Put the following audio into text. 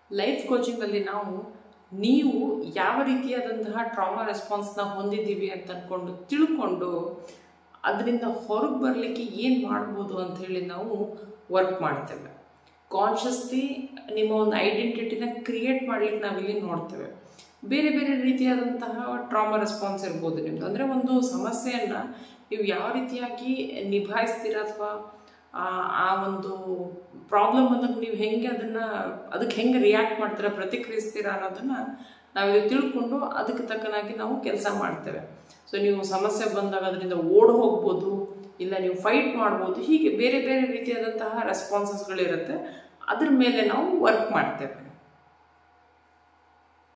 life ಕೋಚಿಂಗಲ್ಲಿ ನಾವು ನೀವು ಯಾವ ರೀತಿಯಾದಂತಹ ಟ್ರಾಮಾ ರೆಸ್ಪಾನ್ಸ್ನ ಹೊಂದಿದ್ದೀವಿ ಅಂತ ಅಂದ್ಕೊಂಡು ತಿಳ್ಕೊಂಡು ಅದರಿಂದ ಹೊರಗೆ ಬರಲಿಕ್ಕೆ ಏನು ಮಾಡ್ಬೋದು ಅಂತ ಹೇಳಿ ನಾವು ವರ್ಕ್ ಮಾಡ್ತೇವೆ ಕಾನ್ಷಿಯಸ್ಲಿ ನಿಮ್ಮ ಒಂದು ಐಡೆಂಟಿಟಿನ ಕ್ರಿಯೇಟ್ ಮಾಡ್ಲಿಕ್ಕೆ ನಾವಿಲ್ಲಿ ನೋಡ್ತೇವೆ ಬೇರೆ ಬೇರೆ ರೀತಿಯಾದಂತಹ ಟ್ರಾಮಾ ರೆಸ್ಪಾನ್ಸ್ ಇರ್ಬೋದು ನಿಮ್ಮದು ಅಂದರೆ ಒಂದು ಸಮಸ್ಯೆಯನ್ನು ನೀವು ಯಾವ ರೀತಿಯಾಗಿ ನಿಭಾಯಿಸ್ತೀರ ಅಥವಾ ಆ ಒಂದು ಪ್ರಾಬ್ಲಮ್ ಬಂದಾಗ ನೀವು ಹೆಂಗೆ ಅದನ್ನು ಅದಕ್ಕೆ ಹೆಂಗೆ ರಿಯಾಕ್ಟ್ ಮಾಡ್ತೀರಾ ಪ್ರತಿಕ್ರಿಯಿಸ್ತೀರಾ ಅನ್ನೋದನ್ನು ನಾವಿದು ತಿಳ್ಕೊಂಡು ಅದಕ್ಕೆ ತಕ್ಕನಾಗಿ ನಾವು ಕೆಲಸ ಮಾಡ್ತೇವೆ ಸೊ ನೀವು ಸಮಸ್ಯೆ ಬಂದಾಗ ಅದರಿಂದ ಓಡ್ ಹೋಗ್ಬೋದು ಇಲ್ಲ ನೀವು ಫೈಟ್ ಮಾಡ್ಬೋದು ಹೀಗೆ ಬೇರೆ ಬೇರೆ ರೀತಿಯಾದಂತಹ ರೆಸ್ಪಾನ್ಸಸ್ಗಳಿರುತ್ತೆ ಅದ್ರ ಮೇಲೆ ನಾವು ವರ್ಕ್ ಮಾಡ್ತೇವೆ